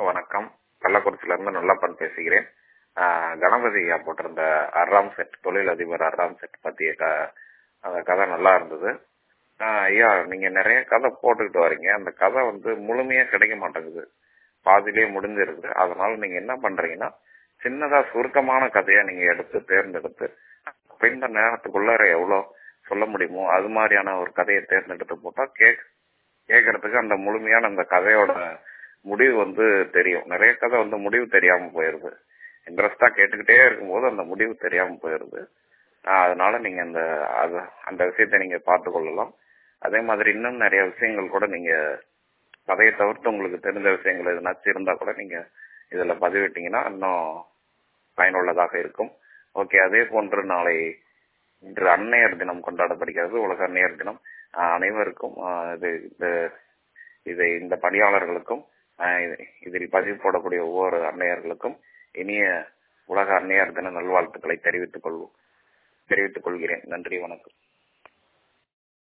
வணக்கம் கள்ளக்குறிச்சியில இருந்து நல்லப்பன் பேசுகிறேன் ஆஹ் கணபதி ஐயா போட்டிருந்த அர்ராம் செட் தொழிலதிபர் அர்ராம் செட் பத்திய க- அந்த கதை நல்லா இருந்தது ஆஹ் ஐயா நீங்க நிறைய கதை போட்டுக்கிட்டு வரீங்க அந்த கதை வந்து முழுமையா கிடைக்க மாட்டேங்குது பாதியிலேயே முடிஞ்சிருது அதனால நீங்க என்ன பண்றீங்கன்னா சின்னதா சுருக்கமான கதையா நீங்க எடுத்து தேர்ந்தெடுத்து குறைந்த நேரத்துக்குள்ளார எவ்வளவு சொல்ல முடியுமோ அது மாதிரியான ஒரு கதையை தேர்ந்தெடுத்து போட்டா கேக் கேட்கறதுக்கு அந்த முழுமையான அந்த கதையோட முடிவு வந்து தெரியும் நிறைய கதை வந்து முடிவு தெரியாம போயிருது இன்ட்ரெஸ்டா கேட்டுக்கிட்டே இருக்கும்போது அந்த முடிவு தெரியாம போயிருது ஆஹ் அதனால நீங்க அந்த அது- அந்த விஷயத்தை நீங்க பார்த்து கொள்ளலாம் அதே மாதிரி இன்னும் நிறைய விஷயங்கள் கூட நீங்க கதையை தவிர்த்து உங்களுக்கு தெரிஞ்ச விஷயங்கள் எதுனாச்சும் இருந்தா கூட நீங்க இதுல பதிவிட்டீங்கன்னா இன்னும் பயனுள்ளதாக இருக்கும் ஓகே அதே போன்று நாளை இன்று அன்னையர் தினம் கொண்டாடப்படுகிறது உலக அன்னையர் தினம் ஆஹ் அனைவருக்கும் ஆஹ் இது இது- இதை இந்த பணியாளர்களுக்கும் ஆஹ் இது- இதில் பதிவு போடக்கூடிய ஒவ்வொரு அன்னையர்களுக்கும் இனிய உலக அன்னையர் தின நல்வாழ்த்துக்களை தெரிவித்துக் கொள்வோம் தெரிவித்துக் கொள்கிறேன் நன்றி வணக்கம்